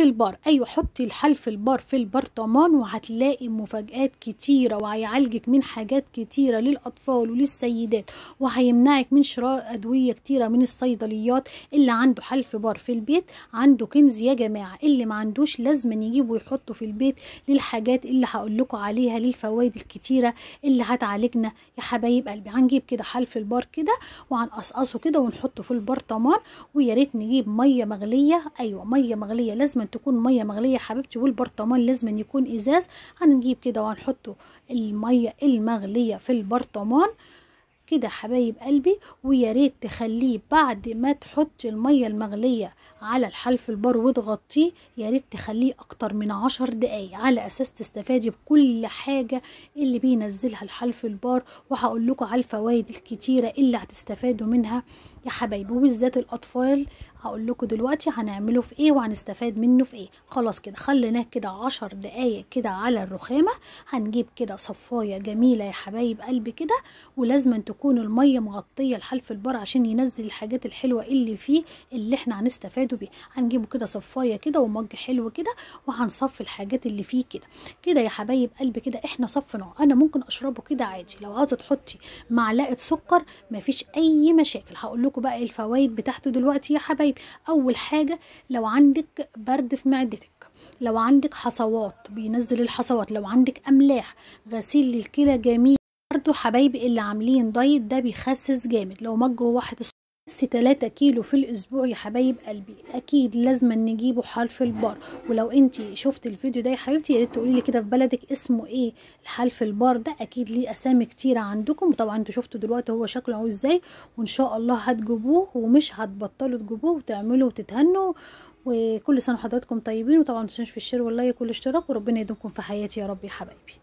البار ايوه حطي الحلف البار في البرطمان وهتلاقي مفاجآت كتيره وهيعالجك من حاجات كتيره للاطفال وللسيدات وهيمنعك من شراء ادويه كتيره من الصيدليات اللي عنده حلف بار في البيت عنده كنز يا جماعه اللي ما عندوش لازم يجيبه ويحطه في البيت للحاجات اللي هقول لكم عليها للفوائد الكتيره اللي هتعالجنا يا حبايب قلبي هنجيب كده حلف البار كده وهنقصقصه كده ونحطه في البرطمان ويا ريت نجيب ميه مغليه ايوه ميه مغليه لازم تكون ميه مغليه يا حبيبتي والبرطمان لازم يكون ازاز هنجيب كده وهنحطه الميه المغليه في البرطمان كده حبايب قلبي ويا ريت تخليه بعد ما تحطي الميه المغليه على الحلف البار وتغطيه يا ريت تخليه اكتر من عشر دقايق على اساس تستفادي بكل حاجه اللي بينزلها الحلف البار وهقول لكم على الفوائد الكتيره اللي هتستفادوا منها يا حبايبي وبالذات الاطفال هقول لكم دلوقتي هنعمله في ايه وهنستفاد منه في ايه خلاص كده خليناه كده عشر دقايق كده على الرخامه هنجيب كده صفايه جميله يا حبايب قلبي كده ولازم تكون الميه مغطيه الحلف البار عشان ينزل الحاجات الحلوه اللي فيه اللي احنا هنستفادوا بيه هنجيبه كده صفايه كده ومج حلو كده وهنصفي الحاجات اللي فيه كده كده يا حبايب قلبي كده احنا صفنا انا ممكن اشربه كده عادي لو عاوزه تحطي معلقه سكر مفيش اي مشاكل هقول لكم بقى الفوائد بتاعته دلوقتي يا حبايبي اول حاجه لو عندك برد في معدتك لو عندك حصوات بينزل الحصوات لو عندك املاح غسيل للكلى جميل برضو حبايبي اللي عاملين دايت ده بيخسس جامد لو مج واحد بس 3 كيلو في الاسبوع يا حبايب قلبي اكيد لازم نجيبه حلف البار ولو انت شفت الفيديو ده يا حبيبتي يا ريت تقولي لي كده في بلدك اسمه ايه الحلف البار ده اكيد ليه اسامي كتيره عندكم وطبعا انتوا شفتوا دلوقتي هو شكله عامل ازاي وان شاء الله هتجيبوه ومش هتبطلوا تجيبوه وتعملوا وتتهنوا وكل سنه وحضراتكم طيبين وطبعا متنسوش في الشير واللايك والاشتراك وربنا يدومكم في حياتي يا رب يا حبايبي